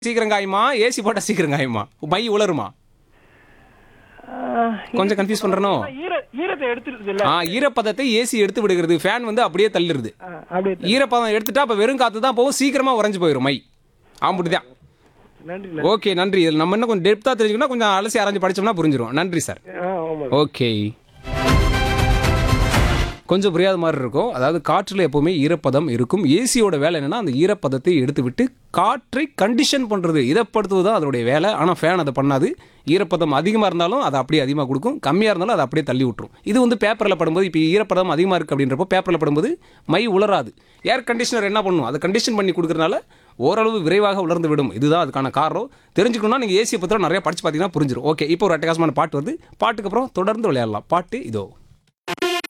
சீக்கிரம் காயுமா ஏசி போட்டா சீக்கிரம் காயுமா மை உலருமா ஆஹ், கொஞ்சம் கன்ஃபியூஸ் பண்றனோ ஈர ஈரத்தை எடுத்துருது இல்ல ஆ ஈரப்பதத்தை ஏசி எடுத்து விடுகிறது ஃபேன் வந்து அப்படியே தள்ளிடுது அப்படியே தான். ஈரப்பதம் எடுத்துட்டா அப்ப வெறும் காத்து தான் போகும் சீக்கிரமா உறைஞ்சு போயிடும் மை ஆம்பிட்டுதான் நன்றி ஓகே நன்றி இதில் நம்ம இன்னும் கொஞ்சம் டெப்த்தாக தெரிஞ்சுக்கணும் கொஞ்சம் அலசி அரைஞ்சு படிச்சோம்னா புரிஞ்சிரும் நன்றி சார் ஆ ஆமா ஓகே கொஞ்சம் புரியாத மாதிரி இருக்கும் அதாவது காற்றில் எப்போவுமே ஈரப்பதம் இருக்கும் ஏசியோட வேலை என்னன்னா அந்த ஈரப்பதத்தை எடுத்து விட்டு காற்றை கண்டிஷன் பண்ணுறது இதப்படுத்துவது தான் அதனுடைய வேலை ஆனால் ஃபேன் அதை பண்ணாது ஈரப்பதம் அதிகமாக இருந்தாலும் அதை அப்படியே அதிகமாக கொடுக்கும் கம்மியாக இருந்தாலும் அதை அப்படியே தள்ளி விட்டுரும் இது வந்து பேப்பரில் படும்போது இப்போ ஈரப்பதம் அதிகமாக இருக்குது அப்படின்றப்போ பேப்பரில் படும்போது மை உலராது ஏர் கண்டிஷனர் என்ன பண்ணும் அதை கண்டிஷன் பண்ணி கொடுக்கறனால ஓரளவு விரைவாக உலர்ந்து விடும் இதுதான் அதுக்கான காரணம் தெரிஞ்சுக்கணும்னா நீங்கள் ஏசியை பற்றி நிறைய படிச்சு பார்த்தீங்கன்னா புரிஞ்சிடும் ஓகே இப்போ ஒரு அட்டகாசமான பாட்டு வருது பாட்டுக்கு அப்புறம் தொடர்ந்து விளையாடலாம் பாட்டு இதோ